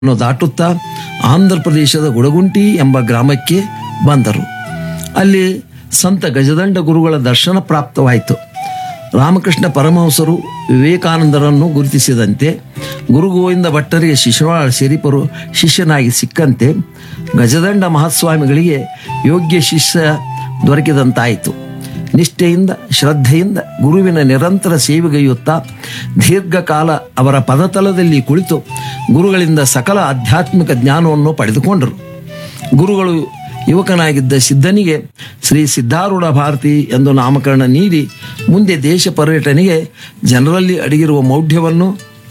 ನ್ನು ದಾಟುತ್ತಾ ಆಂಧ್ರ ಪ್ರದೇಶದ ಗುಡಗುಂಟಿ ಎಂಬ ಗ್ರಾಮಕ್ಕೆ ಬಂದರು ಅಲ್ಲಿ ಸಂತ ಗಜದಂಡ ಗುರುಗಳ ದರ್ಶನ ಪ್ರಾಪ್ತವಾಯಿತು ರಾಮಕೃಷ್ಣ ಪರಮಹಂಸರು ವಿವೇಕಾನಂದರನ್ನು ಗುರುತಿಸಿದಂತೆ ಗುರು ಗೋವಿಂದ ಭಟ್ಟರಿಗೆ ಶಿಶುನಾಳ ಶರೀಫರು ಶಿಷ್ಯನಾಗಿ ಸಿಕ್ಕಂತೆ ಗಜದಂಡ ಮಹಾಸ್ವಾಮಿಗಳಿಗೆ ಯೋಗ್ಯ ಶಿಷ್ಯ ದೊರಕಿದಂತಾಯಿತು ನಿಷ್ಠೆಯಿಂದ ಶ್ರದ್ಧೆಯಿಂದ ಗುರುವಿನ ನಿರಂತರ ಸೇವೆಗೈಯುತ್ತಾ ದೀರ್ಘಕಾಲ ಅವರ ಪದತಲದಲ್ಲಿ ಕುಳಿತು ಗುರುಗಳಿಂದ ಸಕಲ ಆಧ್ಯಾತ್ಮಿಕ ಜ್ಞಾನವನ್ನು ಪಡೆದುಕೊಂಡರು ಗುರುಗಳು ಯುವಕನಾಗಿದ್ದ ಸಿದ್ಧನಿಗೆ ಶ್ರೀ ಸಿದ್ಧಾರೂಢ ಭಾರತಿ ಎಂದು ನಾಮಕರಣ ನೀಡಿ ಮುಂದೆ ದೇಶ ಪರ್ಯಟನೆಗೆ ಜನರಲ್ಲಿ ಅಡಗಿರುವ ಮೌಢ್ಯವನ್ನು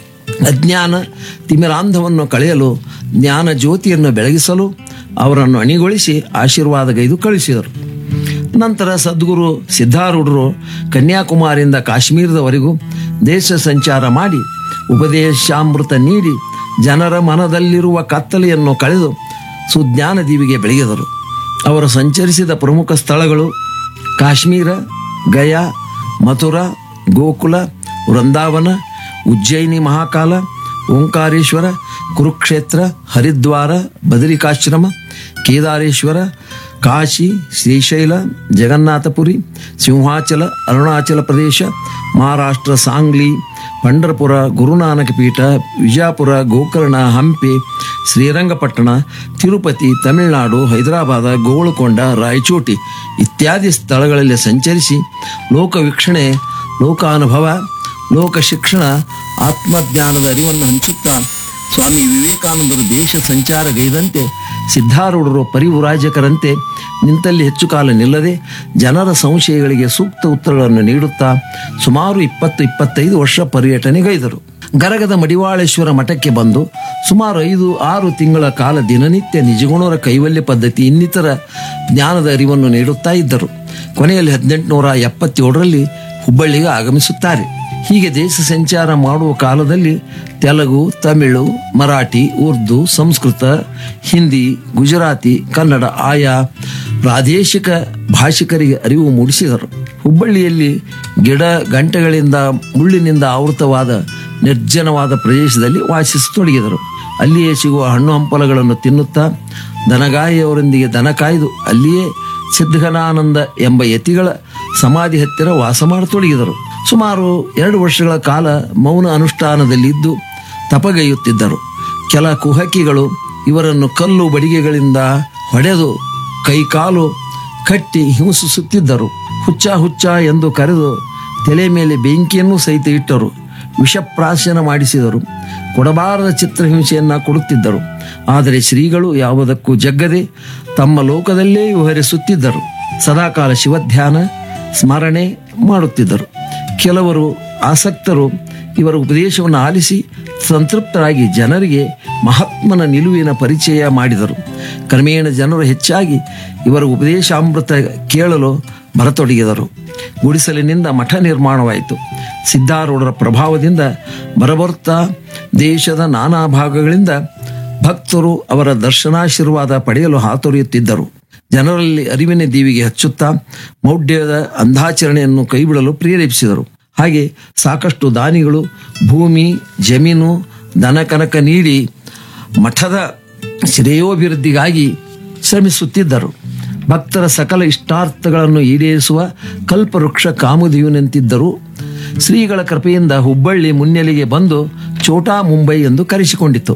ಅಜ್ಞಾನ ತಿಮಿರಾಂಧವನ್ನು ಕಳೆಯಲು ಜ್ಞಾನ ಜ್ಯೋತಿಯನ್ನು ಬೆಳಗಿಸಲು ಅವರನ್ನು ಅಣಿಗೊಳಿಸಿ ಆಶೀರ್ವಾದಗೈದು ಕಳಿಸಿದರು ನಂತರ ಸದ್ಗುರು ಸಿದ್ಧಾರೂಢರು ಕನ್ಯಾಕುಮಾರಿಯಿಂದ ಕಾಶ್ಮೀರದವರೆಗೂ ದೇಶ ಸಂಚಾರ ಮಾಡಿ ಉಪದೇಶಾಮೃತ ನೀಡಿ ಜನರ ಮನದಲ್ಲಿರುವ ಕತ್ತಲೆಯನ್ನು ಕಳೆದು ಸುಜ್ಞಾನ ದೀವಿಗೆ ಬೆಳಗಿದರು ಅವರು ಸಂಚರಿಸಿದ ಪ್ರಮುಖ ಸ್ಥಳಗಳು ಕಾಶ್ಮೀರ ಗಯಾ ಮಥುರಾ ಗೋಕುಲ ವೃಂದಾವನ ಉಜ್ಜಯಿನಿ ಮಹಾಕಾಲ ಓಂಕಾರೇಶ್ವರ ಕುರುಕ್ಷೇತ್ರ ಹರಿದ್ವಾರ ಬದರಿಕಾಶ್ರಮ ಕೇದಾರೇಶ್ವರ ಕಾಶಿ ಶ್ರೀಶೈಲ ಜಗನ್ನಾಥಪುರಿ ಸಿಂಹಾಚಲ ಅರುಣಾಚಲ ಪ್ರದೇಶ ಮಹಾರಾಷ್ಟ್ರ ಸಾಂಗ್ಲಿ ಪಂಡರಪುರ ಗುರುನಾನಕ ಪೀಠ ವಿಜಾಪುರ ಗೋಕರ್ಣ ಹಂಪಿ ಶ್ರೀರಂಗಪಟ್ಟಣ ತಿರುಪತಿ ತಮಿಳುನಾಡು ಹೈದರಾಬಾದ ಗೋವಳಕೊಂಡ ರಾಯಚೋಟಿ ಇತ್ಯಾದಿ ಸ್ಥಳಗಳಲ್ಲಿ ಸಂಚರಿಸಿ ಲೋಕವೀಕ್ಷಣೆ ಲೋಕಾನುಭವ ಲೋಕ ಶಿಕ್ಷಣ ಆತ್ಮಜ್ಞಾನದ ಅರಿವನ್ನು ಹಂಚುತ್ತಾ ಸ್ವಾಮಿ ವಿವೇಕಾನಂದರು ದೇಶ ಸಂಚಾರಗೈದಂತೆ ಸಿದ್ಧಾರೂಢರು ಪರಿವ್ರಾಜಕರಂತೆ ನಿಂತಲ್ಲಿ ಹೆಚ್ಚು ಕಾಲ ನಿಲ್ಲದೆ ಜನರ ಸಂಶಯಗಳಿಗೆ ಸೂಕ್ತ ಉತ್ತರಗಳನ್ನು ನೀಡುತ್ತಾ ಸುಮಾರು ಇಪ್ಪತ್ತು ಇಪ್ಪತ್ತೈದು ವರ್ಷ ಪರ್ಯಟನೆಗೈದರು ಗರಗದ ಮಡಿವಾಳೇಶ್ವರ ಮಠಕ್ಕೆ ಬಂದು ಸುಮಾರು ಐದು ಆರು ತಿಂಗಳ ಕಾಲ ದಿನನಿತ್ಯ ನಿಜಗುಣರ ಕೈವಲ್ಯ ಪದ್ಧತಿ ಇನ್ನಿತರ ಜ್ಞಾನದ ಅರಿವನ್ನು ನೀಡುತ್ತಾ ಇದ್ದರು ಕೊನೆಯಲ್ಲಿ ಹದಿನೆಂಟುನೂರ ಎಪ್ಪತ್ತೇಳರಲ್ಲಿ ಹುಬ್ಬಳ್ಳಿಗೆ ಆಗಮಿಸುತ್ತಾರೆ ಹೀಗೆ ದೇಶ ಸಂಚಾರ ಮಾಡುವ ಕಾಲದಲ್ಲಿ ತೆಲುಗು ತಮಿಳು ಮರಾಠಿ ಉರ್ದು ಸಂಸ್ಕೃತ ಹಿಂದಿ ಗುಜರಾತಿ ಕನ್ನಡ ಆಯಾ ಪ್ರಾದೇಶಿಕ ಭಾಷಿಕರಿಗೆ ಅರಿವು ಮೂಡಿಸಿದರು ಹುಬ್ಬಳ್ಳಿಯಲ್ಲಿ ಗಿಡ ಗಂಟೆಗಳಿಂದ ಮುಳ್ಳಿನಿಂದ ಆವೃತವಾದ ನಿರ್ಜನವಾದ ಪ್ರದೇಶದಲ್ಲಿ ವಾಸಿಸತೊಡಗಿದರು ಅಲ್ಲಿಯೇ ಸಿಗುವ ಹಣ್ಣು ಹಂಪಲಗಳನ್ನು ತಿನ್ನುತ್ತಾ ದನಗಾಯಿಯವರೊಂದಿಗೆ ದನ ಕಾಯ್ದು ಅಲ್ಲಿಯೇ ಸಿದ್ಧಗನಾನಂದ ಎಂಬ ಯತಿಗಳ ಸಮಾಧಿ ಹತ್ತಿರ ವಾಸ ಮಾಡತೊಡಗಿದರು ಸುಮಾರು ಎರಡು ವರ್ಷಗಳ ಕಾಲ ಮೌನ ಅನುಷ್ಠಾನದಲ್ಲಿದ್ದು ತಪಗೈಯುತ್ತಿದ್ದರು ಕೆಲ ಕುಹಕಿಗಳು ಇವರನ್ನು ಕಲ್ಲು ಬಡಿಗೆಗಳಿಂದ ಹೊಡೆದು ಕೈಕಾಲು ಕಟ್ಟಿ ಹಿಂಸಿಸುತ್ತಿದ್ದರು ಹುಚ್ಚ ಹುಚ್ಚ ಎಂದು ಕರೆದು ತಲೆ ಮೇಲೆ ಬೆಂಕಿಯನ್ನು ಸಹಿತ ಇಟ್ಟರು ವಿಷಪ್ರಾಶನ ಮಾಡಿಸಿದರು ಕೊಡಬಾರದ ಚಿತ್ರಹಿಂಸೆಯನ್ನ ಕೊಡುತ್ತಿದ್ದರು ಆದರೆ ಶ್ರೀಗಳು ಯಾವುದಕ್ಕೂ ಜಗ್ಗದೆ ತಮ್ಮ ಲೋಕದಲ್ಲೇ ವಿವರಿಸುತ್ತಿದ್ದರು ಸದಾಕಾಲ ಶಿವಧ್ಯಾನ ಸ್ಮರಣೆ ಮಾಡುತ್ತಿದ್ದರು ಕೆಲವರು ಆಸಕ್ತರು ಇವರ ಉಪದೇಶವನ್ನು ಆಲಿಸಿ ಸಂತೃಪ್ತರಾಗಿ ಜನರಿಗೆ ಮಹಾತ್ಮನ ನಿಲುವಿನ ಪರಿಚಯ ಮಾಡಿದರು ಕ್ರಮೇಣ ಜನರು ಹೆಚ್ಚಾಗಿ ಇವರ ಉಪದೇಶಾಮೃತ ಕೇಳಲು ಬರತೊಡಗಿದರು ಗುಡಿಸಲಿನಿಂದ ಮಠ ನಿರ್ಮಾಣವಾಯಿತು ಸಿದ್ಧಾರೂಢರ ಪ್ರಭಾವದಿಂದ ಬರಬರುತ್ತಾ ದೇಶದ ನಾನಾ ಭಾಗಗಳಿಂದ ಭಕ್ತರು ಅವರ ದರ್ಶನಾಶೀರ್ವಾದ ಪಡೆಯಲು ಹಾತೊರೆಯುತ್ತಿದ್ದರು ಜನರಲ್ಲಿ ಅರಿವಿನ ದೀವಿಗೆ ಹಚ್ಚುತ್ತಾ ಮೌಢ್ಯದ ಅಂಧಾಚರಣೆಯನ್ನು ಕೈಬಿಡಲು ಪ್ರೇರೇಪಿಸಿದರು ಹಾಗೆ ಸಾಕಷ್ಟು ದಾನಿಗಳು ಭೂಮಿ ಜಮೀನು ದನಕನಕ ನೀಡಿ ಮಠದ ಶ್ರೇಯೋಭಿವೃದ್ಧಿಗಾಗಿ ಶ್ರಮಿಸುತ್ತಿದ್ದರು ಭಕ್ತರ ಸಕಲ ಇಷ್ಟಾರ್ಥಗಳನ್ನು ಈಡೇರಿಸುವ ಕಲ್ಪವೃಕ್ಷ ಕಾಮಧೇಯುನಂತಿದ್ದರು ಶ್ರೀಗಳ ಕೃಪೆಯಿಂದ ಹುಬ್ಬಳ್ಳಿ ಮುನ್ನೆಲೆಗೆ ಬಂದು ಚೋಟಾ ಮುಂಬೈ ಎಂದು ಕರೆಸಿಕೊಂಡಿತು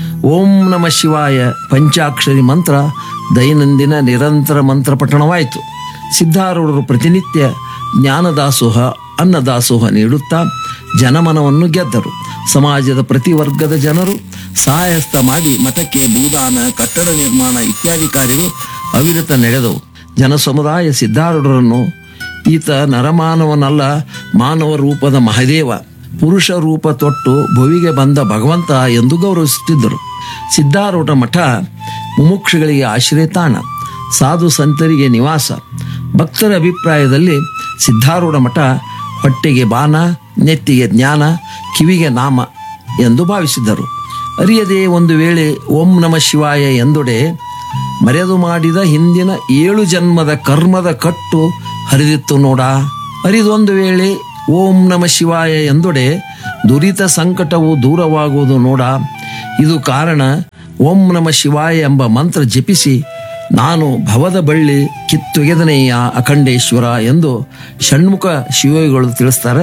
ಓಂ ನಮ ಶಿವಾಯ ಪಂಚಾಕ್ಷರಿ ಮಂತ್ರ ದೈನಂದಿನ ನಿರಂತರ ಮಂತ್ರ ಪಠಣವಾಯಿತು ಸಿದ್ಧಾರೂಢರು ಪ್ರತಿನಿತ್ಯ ಜ್ಞಾನದಾಸೋಹ ಅನ್ನದಾಸೋಹ ನೀಡುತ್ತಾ ಜನಮನವನ್ನು ಗೆದ್ದರು ಸಮಾಜದ ಪ್ರತಿ ವರ್ಗದ ಜನರು ಸಹಾಯಸ್ತ ಮಾಡಿ ಮಠಕ್ಕೆ ಭೂದಾನ ಕಟ್ಟಡ ನಿರ್ಮಾಣ ಇತ್ಯಾದಿ ಕಾರ್ಯಗಳು ಅವಿರತ ನಡೆದವು ಜನ ಸಮುದಾಯ ಸಿದ್ಧಾರೂಢರನ್ನು ಈತ ನರಮಾನವನಲ್ಲ ಮಾನವ ರೂಪದ ಮಹದೇವ ಪುರುಷ ರೂಪ ತೊಟ್ಟು ಭುವಿಗೆ ಬಂದ ಭಗವಂತ ಎಂದು ಗೌರವಿಸುತ್ತಿದ್ದರು ಸಿದ್ಧಾರೂಢ ಮಠ ಮುಮುಕ್ಷುಗಳಿಗೆ ಆಶ್ರಯ ತಾಣ ಸಾಧು ಸಂತರಿಗೆ ನಿವಾಸ ಭಕ್ತರ ಅಭಿಪ್ರಾಯದಲ್ಲಿ ಸಿದ್ಧಾರೂಢ ಮಠ ಹೊಟ್ಟೆಗೆ ಬಾನ ನೆತ್ತಿಗೆ ಜ್ಞಾನ ಕಿವಿಗೆ ನಾಮ ಎಂದು ಭಾವಿಸಿದ್ದರು ಅರಿಯದೆ ಒಂದು ವೇಳೆ ಓಂ ನಮ ಶಿವಾಯ ಎಂದೊಡೆ ಮರೆದು ಮಾಡಿದ ಹಿಂದಿನ ಏಳು ಜನ್ಮದ ಕರ್ಮದ ಕಟ್ಟು ಹರಿದಿತ್ತು ನೋಡ ಅರಿದೊಂದು ವೇಳೆ ಓಂ ನಮ ಶಿವಾಯ ಎಂದೊಡೆ ದುರಿತ ಸಂಕಟವು ದೂರವಾಗುವುದು ನೋಡ ಇದು ಕಾರಣ ಓಂ ನಮ ಶಿವಾಯ ಎಂಬ ಮಂತ್ರ ಜಪಿಸಿ ನಾನು ಭವದ ಬಳ್ಳಿ ಕಿತ್ತೊಗೆದನೆಯ ಅಖಂಡೇಶ್ವರ ಎಂದು ಷಣ್ಮುಖ ಶಿವಯೋಗಿಗಳು ತಿಳಿಸ್ತಾರೆ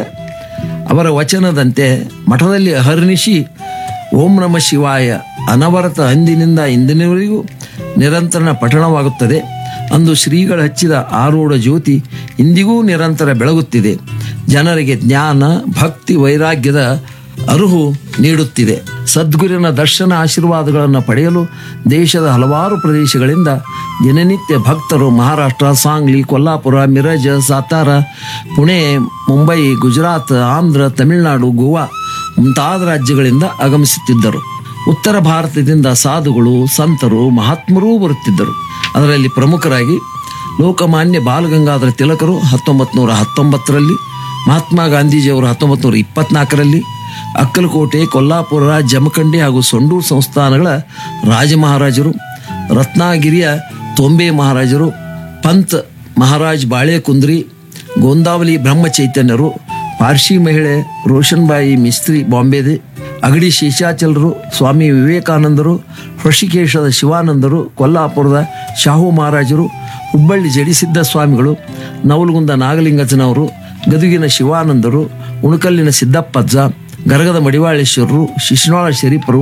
ಅವರ ವಚನದಂತೆ ಮಠದಲ್ಲಿ ಅಹರ್ನಿಶಿ ಓಂ ನಮ ಶಿವಾಯ ಅನವರತ ಅಂದಿನಿಂದ ಇಂದಿನವರೆಗೂ ನಿರಂತರ ಪಠಣವಾಗುತ್ತದೆ ಅಂದು ಶ್ರೀಗಳು ಹಚ್ಚಿದ ಆರೂಢ ಜ್ಯೋತಿ ಇಂದಿಗೂ ನಿರಂತರ ಬೆಳಗುತ್ತಿದೆ ಜನರಿಗೆ ಜ್ಞಾನ ಭಕ್ತಿ ವೈರಾಗ್ಯದ ಅರುಹು ನೀಡುತ್ತಿದೆ ಸದ್ಗುರಿನ ದರ್ಶನ ಆಶೀರ್ವಾದಗಳನ್ನು ಪಡೆಯಲು ದೇಶದ ಹಲವಾರು ಪ್ರದೇಶಗಳಿಂದ ದಿನನಿತ್ಯ ಭಕ್ತರು ಮಹಾರಾಷ್ಟ್ರ ಸಾಂಗ್ಲಿ ಕೊಲ್ಲಾಪುರ ಮಿರಜ್ ಸಾತಾರ ಪುಣೆ ಮುಂಬೈ ಗುಜರಾತ್ ಆಂಧ್ರ ತಮಿಳುನಾಡು ಗೋವಾ ಮುಂತಾದ ರಾಜ್ಯಗಳಿಂದ ಆಗಮಿಸುತ್ತಿದ್ದರು ಉತ್ತರ ಭಾರತದಿಂದ ಸಾಧುಗಳು ಸಂತರು ಮಹಾತ್ಮರೂ ಬರುತ್ತಿದ್ದರು ಅದರಲ್ಲಿ ಪ್ರಮುಖರಾಗಿ ಲೋಕಮಾನ್ಯ ಬಾಲಗಂಗಾಧರ ತಿಲಕರು ಹತ್ತೊಂಬತ್ತು ನೂರ ಹತ್ತೊಂಬತ್ತರಲ್ಲಿ ಮಹಾತ್ಮ ಗಾಂಧೀಜಿಯವರು ಹತ್ತೊಂಬತ್ತು ನೂರ ಇಪ್ಪತ್ನಾಲ್ಕರಲ್ಲಿ ಅಕ್ಕಲಕೋಟೆ ಕೊಲ್ಲಾಪುರ ಜಮಖಂಡಿ ಹಾಗೂ ಸೊಂಡೂರು ಸಂಸ್ಥಾನಗಳ ರಾಜಮಹಾರಾಜರು ರತ್ನಾಗಿರಿಯ ತೊಂಬೆ ಮಹಾರಾಜರು ಪಂತ್ ಮಹಾರಾಜ್ ಬಾಳೆಕುಂದ್ರಿ ಗೋಂದಾವಲಿ ಬ್ರಹ್ಮ ಚೈತನ್ಯರು ಪಾರ್ಸಿ ಮಹಿಳೆ ರೋಷನ್ಬಾಯಿ ಮಿಸ್ತ್ರಿ ಬಾಂಬೆದೆ ಅಗಡಿ ಶೇಷಾಚಲರು ಸ್ವಾಮಿ ವಿವೇಕಾನಂದರು ಹೃಷಿಕೇಶದ ಶಿವಾನಂದರು ಕೊಲ್ಲಾಪುರದ ಶಾಹು ಮಹಾರಾಜರು ಹುಬ್ಬಳ್ಳಿ ಜಡಿಸಿದ್ದ ಸ್ವಾಮಿಗಳು ನವಲಗುಂದ ನಾಗಲಿಂಗಜ್ಜನವರು ಗದುಗಿನ ಶಿವಾನಂದರು ಉಣಕಲ್ಲಿನ ಸಿದ್ದಪ್ಪಜ್ಜ ಗರಗದ ಮಡಿವಾಳೇಶ್ವರರು ಶಿಶುನಾಳ ಶರೀಫರು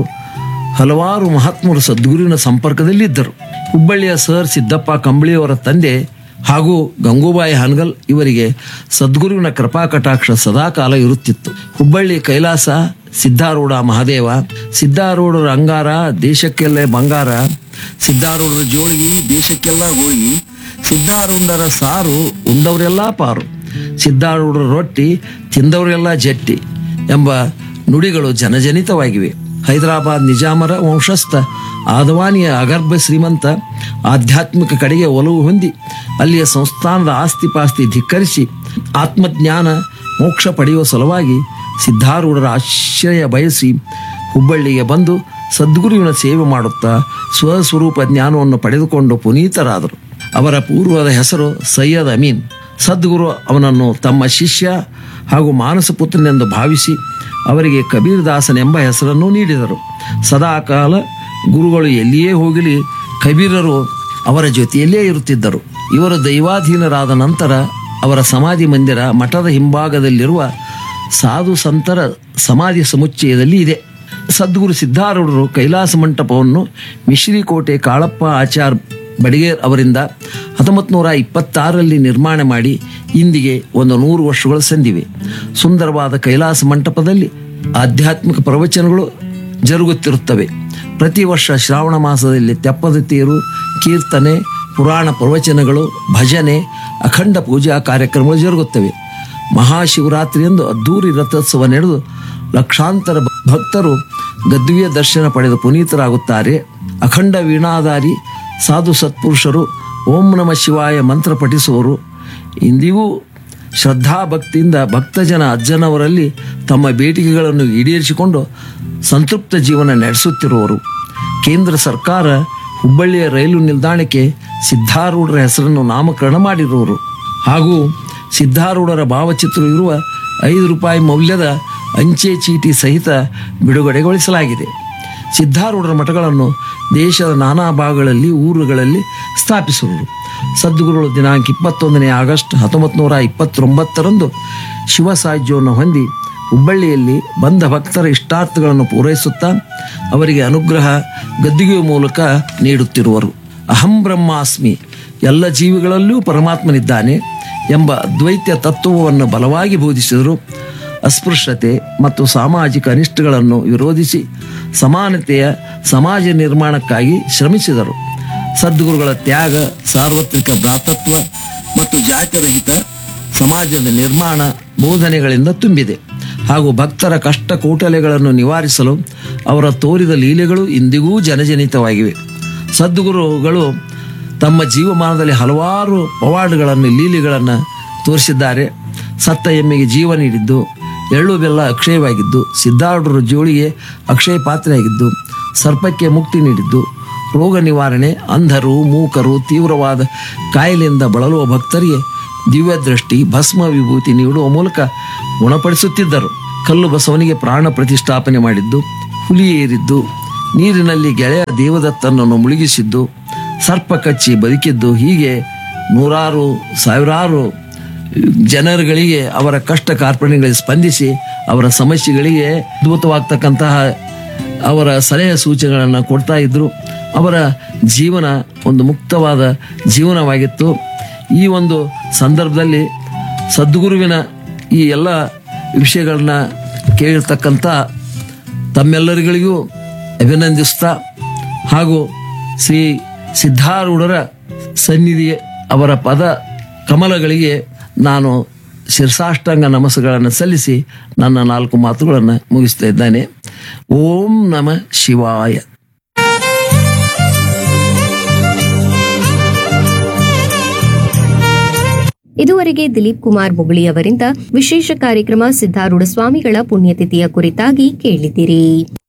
ಹಲವಾರು ಮಹಾತ್ಮರು ಸದ್ಗುರುವಿನ ಸಂಪರ್ಕದಲ್ಲಿದ್ದರು ಹುಬ್ಬಳ್ಳಿಯ ಸರ್ ಸಿದ್ದಪ್ಪ ಕಂಬಳಿಯವರ ತಂದೆ ಹಾಗೂ ಗಂಗೂಬಾಯಿ ಹಾನಗಲ್ ಇವರಿಗೆ ಸದ್ಗುರುವಿನ ಕೃಪಾ ಕಟಾಕ್ಷ ಸದಾಕಾಲ ಇರುತ್ತಿತ್ತು ಹುಬ್ಬಳ್ಳಿ ಕೈಲಾಸ ಸಿದ್ಧಾರೂಢ ಮಹಾದೇವ ಸಿದ್ಧಾರೂಢರ ಅಂಗಾರ ದೇಶಕ್ಕೆಲ್ಲ ಬಂಗಾರ ಸಿದ್ಧಾರೂಢರ ಜೋಳಿಗೆ ದೇಶಕ್ಕೆಲ್ಲ ಹೋಳಿಗೆ ಸಿದ್ಧಾರೂಢರ ಸಾರು ಉಂಡವರೆಲ್ಲ ಪಾರು ಸಿದ್ಧಾರೂಢರ ರೊಟ್ಟಿ ತಿಂದವರೆಲ್ಲ ಜಟ್ಟಿ ಎಂಬ ನುಡಿಗಳು ಜನಜನಿತವಾಗಿವೆ ಹೈದರಾಬಾದ್ ನಿಜಾಮರ ವಂಶಸ್ಥ ಆದವಾನಿಯ ಅಗರ್ಭ ಶ್ರೀಮಂತ ಆಧ್ಯಾತ್ಮಿಕ ಕಡೆಗೆ ಒಲವು ಹೊಂದಿ ಅಲ್ಲಿಯ ಸಂಸ್ಥಾನದ ಆಸ್ತಿ ಪಾಸ್ತಿ ಧಿಕ್ಕರಿಸಿ ಆತ್ಮಜ್ಞಾನ ಮೋಕ್ಷ ಪಡೆಯುವ ಸಲುವಾಗಿ ಸಿದ್ಧಾರೂಢರ ಆಶ್ರಯ ಬಯಸಿ ಹುಬ್ಬಳ್ಳಿಗೆ ಬಂದು ಸದ್ಗುರುವಿನ ಸೇವೆ ಮಾಡುತ್ತಾ ಸ್ವಸ್ವರೂಪ ಜ್ಞಾನವನ್ನು ಪಡೆದುಕೊಂಡು ಪುನೀತರಾದರು ಅವರ ಪೂರ್ವದ ಹೆಸರು ಸೈಯದ್ ಅಮೀನ್ ಸದ್ಗುರು ಅವನನ್ನು ತಮ್ಮ ಶಿಷ್ಯ ಹಾಗೂ ಮಾನಸ ಪುತ್ರನೆಂದು ಭಾವಿಸಿ ಅವರಿಗೆ ಕಬೀರ್ ದಾಸನೆಂಬ ಹೆಸರನ್ನು ನೀಡಿದರು ಸದಾಕಾಲ ಗುರುಗಳು ಎಲ್ಲಿಯೇ ಹೋಗಲಿ ಕಬೀರರು ಅವರ ಜೊತೆಯಲ್ಲೇ ಇರುತ್ತಿದ್ದರು ಇವರು ದೈವಾಧೀನರಾದ ನಂತರ ಅವರ ಸಮಾಧಿ ಮಂದಿರ ಮಠದ ಹಿಂಭಾಗದಲ್ಲಿರುವ ಸಾಧು ಸಂತರ ಸಮಾಧಿ ಸಮುಚ್ಚಯದಲ್ಲಿ ಇದೆ ಸದ್ಗುರು ಸಿದ್ಧಾರೂಢರು ಕೈಲಾಸ ಮಂಟಪವನ್ನು ಮಿಶ್ರಿಕೋಟೆ ಕಾಳಪ್ಪ ಆಚಾರ್ ಬಡಿಗೇರ್ ಅವರಿಂದ ಹತ್ತೊಂಬತ್ತು ನೂರ ಇಪ್ಪತ್ತಾರರಲ್ಲಿ ನಿರ್ಮಾಣ ಮಾಡಿ ಇಂದಿಗೆ ಒಂದು ನೂರು ವರ್ಷಗಳು ಸಂದಿವೆ ಸುಂದರವಾದ ಕೈಲಾಸ ಮಂಟಪದಲ್ಲಿ ಆಧ್ಯಾತ್ಮಿಕ ಪ್ರವಚನಗಳು ಜರುಗುತ್ತಿರುತ್ತವೆ ಪ್ರತಿ ವರ್ಷ ಶ್ರಾವಣ ಮಾಸದಲ್ಲಿ ತೆಪ್ಪದ ತೇರು ಕೀರ್ತನೆ ಪುರಾಣ ಪ್ರವಚನಗಳು ಭಜನೆ ಅಖಂಡ ಪೂಜಾ ಕಾರ್ಯಕ್ರಮಗಳು ಜರುಗುತ್ತವೆ ಮಹಾಶಿವರಾತ್ರಿಯಂದು ಅದ್ದೂರಿ ರಥೋತ್ಸವ ನಡೆದು ಲಕ್ಷಾಂತರ ಭಕ್ತರು ಗದ್ದುವಿಯ ದರ್ಶನ ಪಡೆದು ಪುನೀತರಾಗುತ್ತಾರೆ ಅಖಂಡ ವೀಣಾಧಾರಿ ಸಾಧು ಸತ್ಪುರುಷರು ಓಂ ನಮ ಶಿವಾಯ ಮಂತ್ರ ಪಠಿಸುವರು ಇಂದಿಗೂ ಶ್ರದ್ಧಾಭಕ್ತಿಯಿಂದ ಭಕ್ತಜನ ಅಜ್ಜನವರಲ್ಲಿ ತಮ್ಮ ಬೇಡಿಕೆಗಳನ್ನು ಈಡೇರಿಸಿಕೊಂಡು ಸಂತೃಪ್ತ ಜೀವನ ನಡೆಸುತ್ತಿರುವರು ಕೇಂದ್ರ ಸರ್ಕಾರ ಹುಬ್ಬಳ್ಳಿಯ ರೈಲು ನಿಲ್ದಾಣಕ್ಕೆ ಸಿದ್ಧಾರೂಢರ ಹೆಸರನ್ನು ನಾಮಕರಣ ಮಾಡಿರುವರು ಹಾಗೂ ಸಿದ್ಧಾರೂಢರ ಭಾವಚಿತ್ರ ಇರುವ ಐದು ರೂಪಾಯಿ ಮೌಲ್ಯದ ಅಂಚೆ ಚೀಟಿ ಸಹಿತ ಬಿಡುಗಡೆಗೊಳಿಸಲಾಗಿದೆ ಸಿದ್ಧಾರೂಢರ ಮಠಗಳನ್ನು ದೇಶದ ನಾನಾ ಭಾಗಗಳಲ್ಲಿ ಊರುಗಳಲ್ಲಿ ಸ್ಥಾಪಿಸುವರು ಸದ್ಗುರುಗಳು ದಿನಾಂಕ ಇಪ್ಪತ್ತೊಂದನೇ ಆಗಸ್ಟ್ ಹತ್ತೊಂಬತ್ತು ನೂರ ಇಪ್ಪತ್ತೊಂಬತ್ತರಂದು ಶಿವ ಸಾಹಿತ್ಯವನ್ನು ಹೊಂದಿ ಹುಬ್ಬಳ್ಳಿಯಲ್ಲಿ ಬಂದ ಭಕ್ತರ ಇಷ್ಟಾರ್ಥಗಳನ್ನು ಪೂರೈಸುತ್ತಾ ಅವರಿಗೆ ಅನುಗ್ರಹ ಗದ್ದಿಗೆಯ ಮೂಲಕ ನೀಡುತ್ತಿರುವರು ಅಹಂ ಬ್ರಹ್ಮಾಸ್ಮಿ ಎಲ್ಲ ಜೀವಿಗಳಲ್ಲೂ ಪರಮಾತ್ಮನಿದ್ದಾನೆ ಎಂಬ ದ್ವೈತ್ಯ ತತ್ವವನ್ನು ಬಲವಾಗಿ ಬೋಧಿಸಿದರು ಅಸ್ಪೃಶ್ಯತೆ ಮತ್ತು ಸಾಮಾಜಿಕ ಅನಿಷ್ಟಗಳನ್ನು ವಿರೋಧಿಸಿ ಸಮಾನತೆಯ ಸಮಾಜ ನಿರ್ಮಾಣಕ್ಕಾಗಿ ಶ್ರಮಿಸಿದರು ಸದ್ಗುರುಗಳ ತ್ಯಾಗ ಸಾರ್ವತ್ರಿಕ ಭ್ರಾತತ್ವ ಮತ್ತು ಜಾತ್ಯರಹಿತ ಸಮಾಜದ ನಿರ್ಮಾಣ ಬೋಧನೆಗಳಿಂದ ತುಂಬಿದೆ ಹಾಗೂ ಭಕ್ತರ ಕಷ್ಟ ಕೂಟಲೆಗಳನ್ನು ನಿವಾರಿಸಲು ಅವರ ತೋರಿದ ಲೀಲೆಗಳು ಇಂದಿಗೂ ಜನಜನಿತವಾಗಿವೆ ಸದ್ಗುರುಗಳು ತಮ್ಮ ಜೀವಮಾನದಲ್ಲಿ ಹಲವಾರು ಪವಾಡಗಳನ್ನು ಲೀಲೆಗಳನ್ನು ತೋರಿಸಿದ್ದಾರೆ ಸತ್ತ ಎಮ್ಮೆಗೆ ಜೀವ ನೀಡಿದ್ದು ಎಳ್ಳು ಬೆಲ್ಲ ಅಕ್ಷಯವಾಗಿದ್ದು ಸಿದ್ಧಾರೂಢರ ಜೋಳಿಗೆ ಅಕ್ಷಯ ಪಾತ್ರೆಯಾಗಿದ್ದು ಸರ್ಪಕ್ಕೆ ಮುಕ್ತಿ ನೀಡಿದ್ದು ರೋಗ ನಿವಾರಣೆ ಅಂಧರು ಮೂಕರು ತೀವ್ರವಾದ ಕಾಯಿಲೆಯಿಂದ ಬಳಲುವ ಭಕ್ತರಿಗೆ ದಿವ್ಯದೃಷ್ಟಿ ಭಸ್ಮ ವಿಭೂತಿ ನೀಡುವ ಮೂಲಕ ಗುಣಪಡಿಸುತ್ತಿದ್ದರು ಕಲ್ಲು ಬಸವನಿಗೆ ಪ್ರಾಣ ಪ್ರತಿಷ್ಠಾಪನೆ ಮಾಡಿದ್ದು ಹುಲಿ ಏರಿದ್ದು ನೀರಿನಲ್ಲಿ ಗೆಳೆಯ ದೇವದತ್ತನನ್ನು ಮುಳುಗಿಸಿದ್ದು ಸರ್ಪ ಕಚ್ಚಿ ಬದುಕಿದ್ದು ಹೀಗೆ ನೂರಾರು ಸಾವಿರಾರು ಜನರುಗಳಿಗೆ ಅವರ ಕಷ್ಟ ಕಾರ್ಪಣ್ಯಗಳಿಗೆ ಸ್ಪಂದಿಸಿ ಅವರ ಸಮಸ್ಯೆಗಳಿಗೆ ಅದ್ಭುತವಾಗ್ತಕ್ಕಂತಹ ಅವರ ಸಲಹೆ ಸೂಚನೆಗಳನ್ನು ಕೊಡ್ತಾ ಇದ್ರು ಅವರ ಜೀವನ ಒಂದು ಮುಕ್ತವಾದ ಜೀವನವಾಗಿತ್ತು ಈ ಒಂದು ಸಂದರ್ಭದಲ್ಲಿ ಸದ್ಗುರುವಿನ ಈ ಎಲ್ಲ ವಿಷಯಗಳನ್ನ ಕೇಳಿರ್ತಕ್ಕಂಥ ತಮ್ಮೆಲ್ಲರಿಗಳಿಗೂ ಅಭಿನಂದಿಸ್ತಾ ಹಾಗೂ ಶ್ರೀ ಸಿದ್ಧಾರೂಢರ ಸನ್ನಿಧಿ ಅವರ ಪದ ಕಮಲಗಳಿಗೆ ನಾನು ಶಿರ್ಸಾಷ್ಟಾಂಗ ನಮಸ್ಗಳನ್ನು ಸಲ್ಲಿಸಿ ನನ್ನ ನಾಲ್ಕು ಮಾತುಗಳನ್ನು ಮುಗಿಸ್ತಾ ಇದ್ದೇನೆ ಓಂ ನಮ ಶಿವಾಯ ಇದುವರೆಗೆ ದಿಲೀಪ್ ಕುಮಾರ್ ಮುಗುಳಿ ಅವರಿಂದ ವಿಶೇಷ ಕಾರ್ಯಕ್ರಮ ಸಿದ್ಧಾರೂಢ ಸ್ವಾಮಿಗಳ ಪುಣ್ಯತಿಥಿಯ ಕುರಿತಾಗಿ ಕೇಳಿದಿರಿ